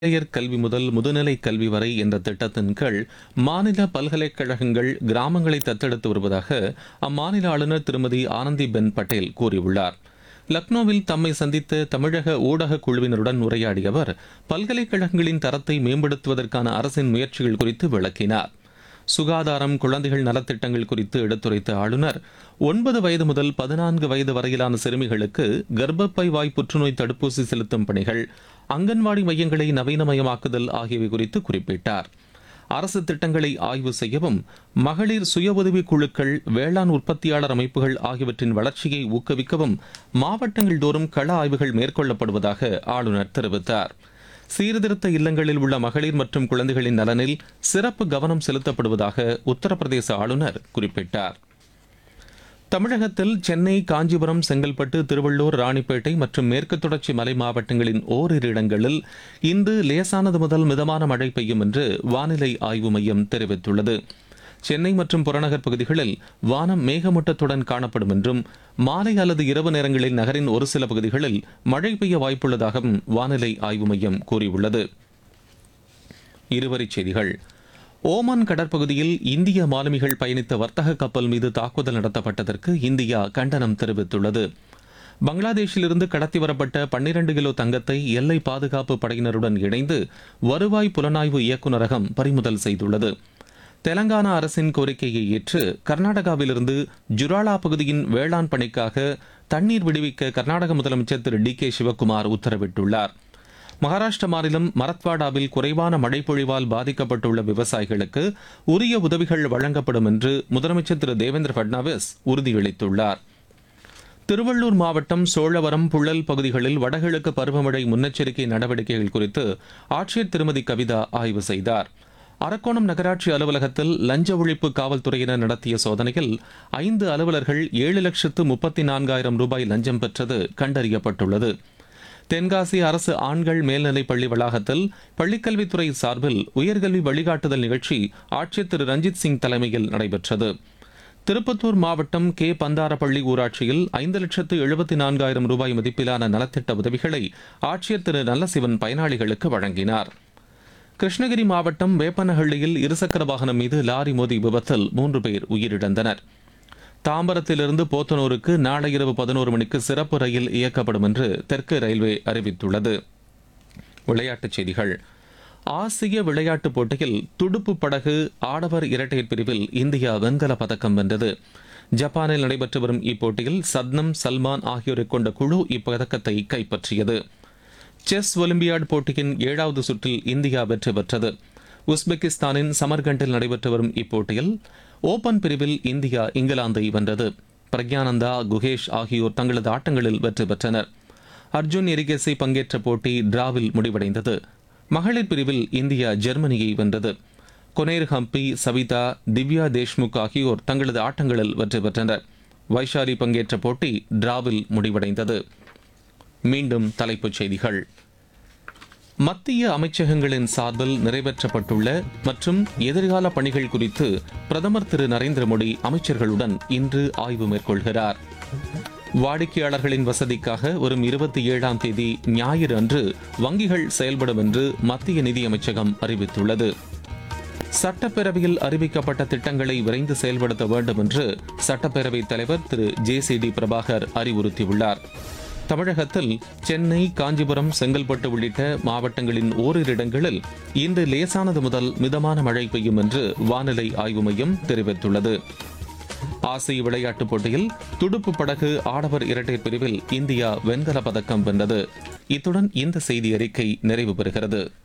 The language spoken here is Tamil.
இளையர் கல்வி முதல் முதுநிலை கல்வி வரை என்ற திட்டத்தின் கீழ் மாநில பல்கலைக்கழகங்கள் கிராமங்களை தத்தெடுத்து வருவதாக அம்மாநில ஆளுநர் திருமதி ஆனந்திபென் பட்டேல் கூறியுள்ளார் லக்னோவில் தம்மை சந்தித்த தமிழக ஊடக குழுவினருடன் உரையாடிய அவர் பல்கலைக்கழகங்களின் தரத்தை மேம்படுத்துவதற்கான அரசின் முயற்சிகள் குறித்து விளக்கினார் சுகாதாரம் குழந்தைகள் நலத்திட்டங்கள் குறித்து எடுத்துரைத்த ஆளுநர் ஒன்பது வயது முதல் பதினான்கு வயது வரையிலான சிறுமிகளுக்கு கர்ப்பப்பை வாய் புற்றுநோய் தடுப்பூசி செலுத்தும் பணிகள் அங்கன்வாடி மையங்களை நவீனமயமாக்குதல் ஆகியவை குறித்து குறிப்பிட்டார் அரசு திட்டங்களை ஆய்வு செய்யவும் மகளிர் சுய உதவிக் குழுக்கள் வேளாண் உற்பத்தியாளர் அமைப்புகள் ஆகியவற்றின் வளர்ச்சியை ஊக்குவிக்கவும் மாவட்டங்கள் தோறும் கள ஆய்வுகள் மேற்கொள்ளப்படுவதாக ஆளுநர் தெரிவித்தார் சீர்திருத்த இல்லங்களில் உள்ள மகளிர் மற்றும் குழந்தைகளின் நலனில் சிறப்பு கவனம் செலுத்தப்படுவதாக உத்தரப்பிரதேச ஆளுநர் குறிப்பிட்டார் தமிழகத்தில் சென்னை காஞ்சிபுரம் செங்கல்பட்டு திருவள்ளூர் ராணிப்பேட்டை மற்றும் மேற்கு தொடர்ச்சி மலை மாவட்டங்களின் ஓரிரு இடங்களில் இன்று லேசானது முதல் மிதமான மழை பெய்யும் என்று வானிலை ஆய்வு மையம் தெரிவித்துள்ளது சென்னை மற்றும் புறநகர் பகுதிகளில் வானம் மேகமூட்டத்துடன் காணப்படும் என்றும் மாலை அல்லது இரவு நேரங்களில் நகரின் ஒரு சில பகுதிகளில் மழை பெய்ய வாய்ப்புள்ளதாகவும் வானிலை ஆய்வு மையம் கூறியுள்ளது இருவரிச் செய்திகள் ஓமான் கடற்பகுதியில் இந்திய மாலுமிகள் பயணித்த வர்த்தக கப்பல் மீது தாக்குதல் நடத்தப்பட்டதற்கு இந்தியா கண்டனம் தெரிவித்துள்ளது பங்களாதேஷிலிருந்து கடத்தி வரப்பட்ட பன்னிரண்டு கிலோ தங்கத்தை எல்லை பாதுகாப்பு படையினருடன் இணைந்து வருவாய் புலனாய்வு இயக்குநரகம் பறிமுதல் செய்துள்ளது தெலங்கானா அரசின் கோரிக்கையை ஏற்று கர்நாடகாவிலிருந்து ஜுராலா பகுதியின் வேளாண் பணிக்காக தண்ணீர் விடுவிக்க கர்நாடக முதலமைச்சர் திரு டி கே சிவக்குமார் உத்தரவிட்டுள்ளார் மகாராஷ்டிர மாநிலம் மரத்வாடாவில் குறைவான மழைப்பொழிவால் பாதிக்கப்பட்டுள்ள விவசாயிகளுக்கு உரிய உதவிகள் வழங்கப்படும் என்று முதலமைச்சர் திரு தேவேந்திர பட்னாவிஸ் உறுதியளித்துள்ளார் திருவள்ளூர் மாவட்டம் சோழவரம் புழல் பகுதிகளில் வடகிழக்கு பருவமழை முன்னெச்சரிக்கை நடவடிக்கைகள் குறித்து ஆட்சியர் திருமதி கவிதா ஆய்வு செய்தார் அரக்கோணம் நகராட்சி அலுவலகத்தில் லஞ்ச ஒழிப்பு காவல்துறையினர் நடத்திய சோதனையில் ஐந்து அலுவலர்கள் ஏழு லட்சத்து முப்பத்தி நான்காயிரம் ரூபாய் லஞ்சம் பெற்றது கண்டறியப்பட்டுள்ளது தென்காசி அரசு ஆண்கள் மேல்நிலைப் பள்ளி வளாகத்தில் பள்ளிக்கல்வித்துறை சார்பில் உயர்கல்வி வழிகாட்டுதல் நிகழ்ச்சி ஆட்சியர் திரு ரஞ்சித் சிங் தலைமையில் நடைபெற்றது திருப்பத்தூர் மாவட்டம் கே பந்தாரப்பள்ளி ஊராட்சியில் ஐந்து லட்சத்து எழுபத்தி நான்காயிரம் ரூபாய் மதிப்பிலான நலத்திட்ட உதவிகளை ஆட்சியர் திரு நல்லசிவன் பயனாளிகளுக்கு வழங்கினார் கிருஷ்ணகிரி மாவட்டம் வேப்பனஹள்ளியில் இருசக்கர வாகனம் மீது லாரி மோதி விபத்தில் மூன்று பேர் உயிரிழந்தனர் தாம்பரத்திலிருந்து போத்தனூருக்கு நாளை இரவு பதினோரு மணிக்கு சிறப்பு ரயில் இயக்கப்படும் என்று தெற்கு ரயில்வே அறிவித்துள்ளது விளையாட்டுச் செய்திகள் ஆசிய விளையாட்டுப் போட்டியில் துடுப்பு படகு ஆடவர் இரட்டையர் பிரிவில் இந்தியா வெண்கல பதக்கம் வென்றது ஜப்பானில் நடைபெற்று வரும் இப்போட்டியில் சத்னம் சல்மான் ஆகியோரை கொண்ட குழு இப்பதக்கத்தை கைப்பற்றியது செஸ் ஒலிம்பியாட் போட்டியின் ஏழாவது சுற்றில் இந்தியா வெற்றி பெற்றது உஸ்பெகிஸ்தானின் சமர்கண்டில் நடைபெற்று வரும் இப்போட்டியில் ஓபன் பிரிவில் இந்தியா இங்கிலாந்தை வென்றது பிரக்யானந்தா குகேஷ் ஆகியோர் தங்களது ஆட்டங்களில் வெற்றி பெற்றனர் அர்ஜுன் எரிகேசி பங்கேற்ற போட்டி டிராவில் முடிவடைந்தது மகளிர் பிரிவில் இந்தியா ஜெர்மனியை வென்றது கொனேர் ஹம்பி சவிதா திவ்யா தேஷ்முக் ஆகியோர் தங்களது ஆட்டங்களில் வெற்றி பெற்றனர் வைஷாலி பங்கேற்ற போட்டி டிராவில் முடிவடைந்தது மீண்டும் தலைப்புச் செய்திகள் மத்திய அமைச்சகங்களின் சார்பில் நிறைவேற்றப்பட்டுள்ள மற்றும் எதிர்கால பணிகள் குறித்து பிரதமர் திரு நரேந்திர மோடி அமைச்சர்களுடன் இன்று ஆய்வு மேற்கொள்கிறார் வாடிக்கையாளர்களின் வசதிக்காக வரும் இருபத்தி ஏழாம் தேதி ஞாயிறு அன்று வங்கிகள் செயல்படும் என்று மத்திய நிதியமைச்சகம் அறிவித்துள்ளது சட்டப்பேரவையில் அறிவிக்கப்பட்ட திட்டங்களை விரைந்து செயல்படுத்த வேண்டும் என்று சட்டப்பேரவைத் தலைவர் திரு ஜே சி டி பிரபாகர் அறிவுறுத்தியுள்ளார் தமிழகத்தில் சென்னை காஞ்சிபுரம் செங்கல்பட்டு உள்ளிட்ட மாவட்டங்களின் ஓரிரு இடங்களில் இன்று லேசானது முதல் மிதமான மழை பெய்யும் என்று வானிலை ஆய்வு மையம் தெரிவித்துள்ளது ஆசிய விளையாட்டுப் போட்டியில் துடுப்பு படகு ஆடவர் இரட்டையர் பிரிவில் இந்தியா வெண்கல பதக்கம் வென்றது இத்துடன் இந்த செய்தி அறிக்கை நிறைவு பெறுகிறது